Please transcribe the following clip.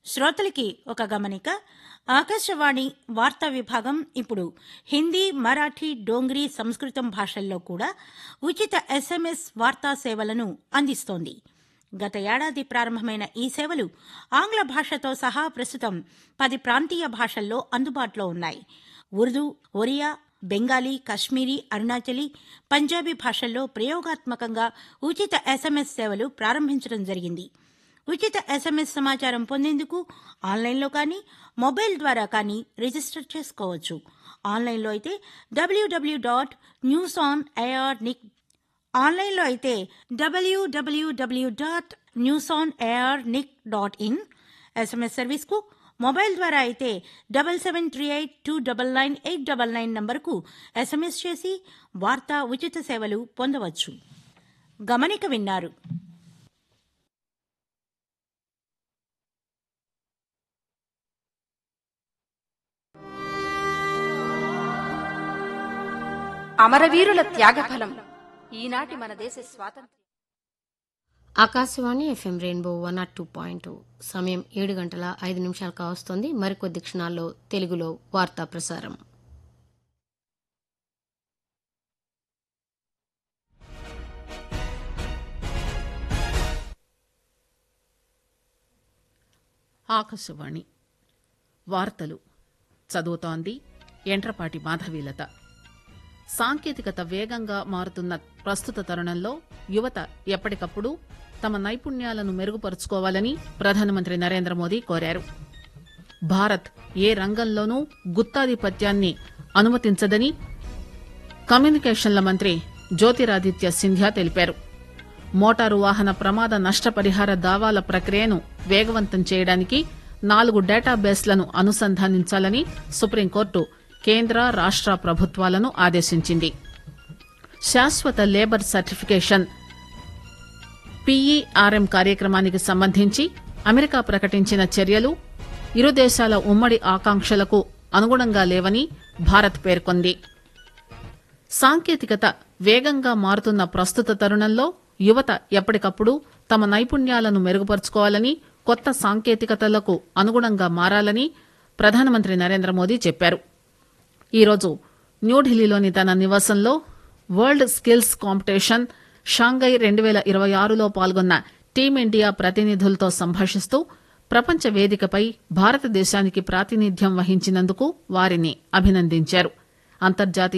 శ్రోతలకి ఒక గమనిక ఆకాశవాణి వార్తా విభాగం ఇప్పుడు హిందీ మరాఠీ డోంగ్రీ సంస్కృతం భాషల్లో కూడా ఉచిత ఎస్ఎంఎస్ వార్తా సేవలను అందిస్తోంది గత ఏడాది ప్రారంభమైన ఈ సేవలు ఆంగ్ల భాషతో సహా ప్రస్తుతం పది ప్రాంతీయ భాషల్లో అందుబాటులో ఉన్నాయి ఉర్దూ ఒరియా బెంగాలీ కశ్మీరీ అరుణాచలీ పంజాబీ భాషల్లో ప్రయోగాత్మకంగా ఉచిత ఎస్ఎంఎస్ సేవలు ప్రారంభించడం జరిగింది ఉచిత ఎస్ఎంఎస్ సమాచారం పొందేందుకు ఆన్లైన్లో కానీ మొబైల్ ద్వారా కానీ రిజిస్టర్ చేసుకోవచ్చు ఆన్లైన్లో అయితే WW dot news on air nic ఆన్లైన్లో అయితే WWW dot news on air nic dot in SMS సర్వీస్కు మొబైల్ ద్వారా అయితే double seven three eight two double nine eight double nine నంబర్కు ఎస్ఎంఎస్ చేసి వార్తా ఉచిత సేవలు పొందవచ్చు గమనిక విన్నారు అమరవీరుల త్యాగఫలం ఈనాటి మన దేశ స్వాతంత్ర్యం Akashvani FM Rainbow one nought two point సమయం ఏడు గంటల ఐదు నిమిషాలు కావస్తోంది మరికొద్ది క్షణాల్లో తెలుగులో వార్తా ప్రసారం ఆకాశవాణి వార్తలు చదువుతోంది ఎంట్రపాటి మాధవీలత సాంకేతికత వేగంగా మారుతున్న ప్రస్తుత తరుణంలో యువత ఎప్పటికప్పుడు తమ నైపుణ్యాలను మెరుగుపరుచుకోవాలని ప్రధానమంత్రి నరేంద్ర మోదీ కోరారు భారత్ ఏ రంగంలోనూ గుత్తాధిపత్యాన్ని అనుమతించదని కమ్యూనికేషన్ల మంత్రి జ్యోతిరాదిత్య సింధ్యా తెలిపారు మోటారు వాహన ప్రమాద నష్టపరిహార దావాల ప్రక్రియను వేగవంతం చేయడానికి నాలుగు డేటాబేస్లను అనుసంధానించాలని సుప్రీంకోర్టు కేంద్ర రాష్ట ప్రభుత్వాలను ఆదేశించింది శాశ్వత లేబర్ సర్టిఫికేషన్ పీఈఆర్ఎం కార్యక్రమానికి సంబంధించి అమెరికా ప్రకటించిన చర్యలు ఇరు దేశాల ఉమ్మడి ఆకాంక్షలకు అనుగుణంగా లేవని భారత్ పేర్కొంది సాంకేతికత వేగంగా మారుతున్న ప్రస్తుత తరుణంలో యువత ఎప్పటికప్పుడు తమ నైపుణ్యాలను మెరుగుపరుచుకోవాలని కొత్త సాంకేతికతలకు అనుగుణంగా మారాలని ప్రధానమంత్రి నరేంద్ర మోదీ చెప్పారు ఈరోజు న్యూఢిల్లీలోని తన నివాసంలో వరల్డ్ స్కిల్స్ కాంపిటీషన్ షాంఘై రెండు వేల ఇరవై ఆరులో పాల్గొన్న టీమిండియా ప్రతినిధులతో సంభాషిస్తూ ప్రపంచ వేదికపై భారతదేశానికి ప్రాతినిధ్యం వహించినందుకు వారిని అభినందించారు అంతర్జాతీయ